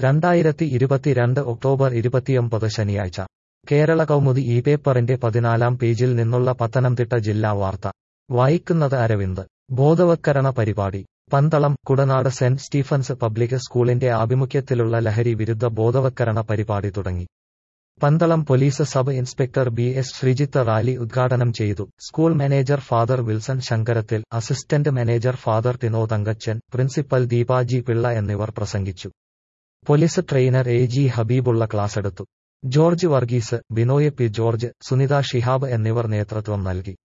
രണ്ടായിരത്തി ഇരുപത്തിരണ്ട് ഒക്ടോബർ ഇരുപത്തിയൊമ്പത് ശനിയാഴ്ച കേരള കൗമുദി ഈ പേപ്പറിന്റെ പതിനാലാം പേജിൽ നിന്നുള്ള പത്തനംതിട്ട ജില്ലാ വാർത്ത വായിക്കുന്നത് അരവിന്ദ് ബോധവത്കരണ പരിപാടി Pandalam Kudanad saint Stephens public സ്കൂളിന്റെ ആഭിമുഖ്യത്തിലുള്ള ലഹരി വിരുദ്ധ ബോധവത്കരണ പരിപാടി തുടങ്ങി Pandalam police sub inspector B S Sreejith rally ഉദ്ഘാടനം ചെയ്തു school manager father Wilson Sankarathil assistant manager father Tino Thankachan principal Deepaji Pillai എന്നിവർ പ്രസംഗിച്ചു police trainer A G Habeebulla ക്ലാസെടുത്തു George Varghese Binoy P George Sunitha Shihab എന്നിവർ നേതൃത്വം നൽകി